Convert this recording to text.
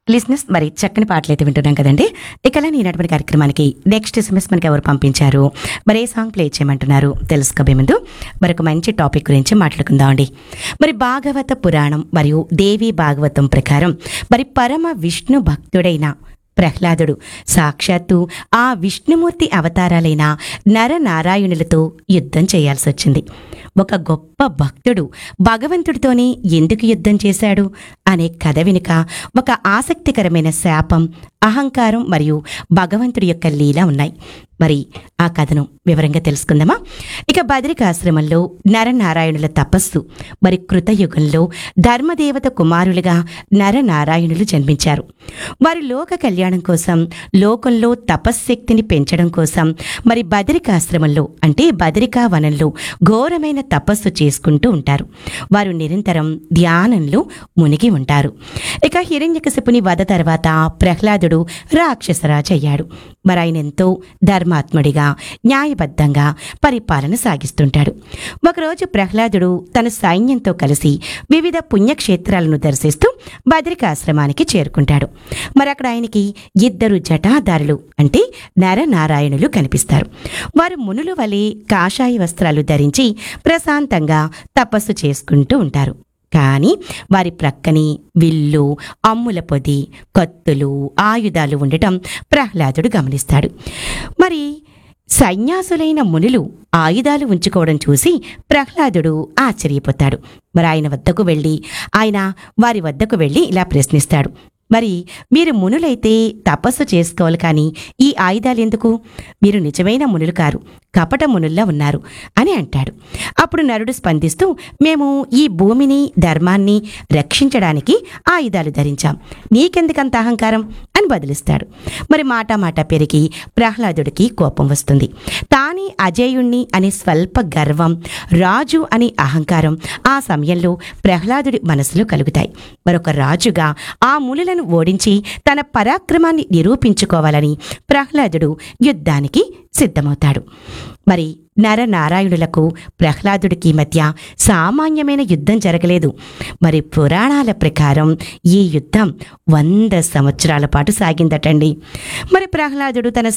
లిసినెస్ మరి చక్కని పాటలు అయితే వింటున్నాం కదండి ఇక ఈనాటి కార్యక్రమానికి నెక్స్ట్ ఎస్ఎంఎస్ మనకి ఎవరు పంపించారు మరి ఏ సాంగ్ ప్లే చేయమంటున్నారు తెలుసుకోబోయే ముందు మరొక మంచి టాపిక్ గురించి మాట్లాడుకుందామండి మరి భాగవత పురాణం మరియు దేవి భాగవతం ప్రకారం మరి పరమ విష్ణు భక్తుడైన ప్రహ్లాదుడు సాక్షాత్తు ఆ విష్ణుమూర్తి అవతారాలైన నరనారాయణులతో యుద్ధం చేయాల్సి వచ్చింది ఒక గొప్ప భక్తుడు భగవంతుడితోనే ఎందుకు యుద్ధం చేశాడు అనే కథ వెనుక ఒక ఆసక్తికరమైన శాపం అహంకారం మరియు భగవంతుడి యొక్క లీల ఉన్నాయి మరి ఆ కథను వివరంగా తెలుసుకుందామా ఇక బదరికాశ్రమంలో నరనారాయణుల తపస్సు మరి కృతయుగంలో ధర్మదేవత కుమారులుగా నరనారాయణులు జన్మించారు వారి లోక కళ్యాణం కోసం లోకంలో తపశ్శక్తిని పెంచడం కోసం మరి బదరికాశ్రమంలో అంటే బదరికా వనంలో ఘోరమైన తపస్సు చేసుకుంటూ ఉంటారు వారు నిరంతరం ధ్యానంలో మునిగి ఉంటారు ఇక హిరణ్యకశిపుని వధ తర్వాత ప్రహ్లాదుడు రాక్షసరాజు అయ్యాడు మరి ఆయన ఎంతో ధర్మాత్ముడిగా న్యాయబద్ధంగా పరిపాలన సాగిస్తుంటాడు ఒకరోజు ప్రహ్లాదుడు తన సైన్యంతో కలిసి వివిధ పుణ్యక్షేత్రాలను దర్శిస్తూ బద్రికాశ్రమానికి చేరుకుంటాడు మరి అక్కడ ఆయనకి ఇద్దరు జటాధారులు అంటే నరనారాయణులు కనిపిస్తారు వారు మునులు వలె కాషాయ వస్త్రాలు ధరించి ప్రశాంతంగా తపస్సు చేసుకుంటూ ఉంటారు కానీ వారి ప్రక్కనే విల్లు అమ్ముల పొది కత్తులు ఆయుధాలు ఉండటం ప్రహ్లాదుడు గమనిస్తాడు మరి సన్యాసులైన మునులు ఆయుధాలు ఉంచుకోవడం చూసి ప్రహ్లాదుడు ఆశ్చర్యపోతాడు మరి ఆయన వద్దకు వెళ్ళి ఆయన వారి వద్దకు వెళ్ళి ఇలా ప్రశ్నిస్తాడు మరి మీరు మునులైతే తపస్సు చేసుకోవాలి కానీ ఈ ఆయుధాలు ఎందుకు మీరు నిజమైన మునులు కారు కపట మునుల్లా ఉన్నారు అని అంటాడు అప్పుడు నరుడు స్పందిస్తూ మేము ఈ భూమిని ధర్మాన్ని రక్షించడానికి ఆయుధాలు ధరించాం నీకెందుకంత అహంకారం అని బదిలిస్తాడు మరి మాట మాట పెరిగి ప్రహ్లాదుడికి కోపం వస్తుంది తానే అజేయుణ్ణి అనే స్వల్ప గర్వం రాజు అనే అహంకారం ఆ సమయంలో ప్రహ్లాదుడి మనసులో కలుగుతాయి మరొక రాజుగా ఆ మునులను ఓడించి తన పరాక్రమాన్ని నిరూపించుకోవాలని ప్రహ్లాదుడు యుద్ధానికి సిద్ధమవుతాడు మరి నరనారాయణులకు ప్రహ్లాదుడికి మధ్య సామాన్యమైన యుద్ధం జరగలేదు మరి పురాణాల ప్రకారం ఈ యుద్ధం వంద సంవత్సరాల పాటు సాగిందటండి మరి ప్రహ్లాదుడు తన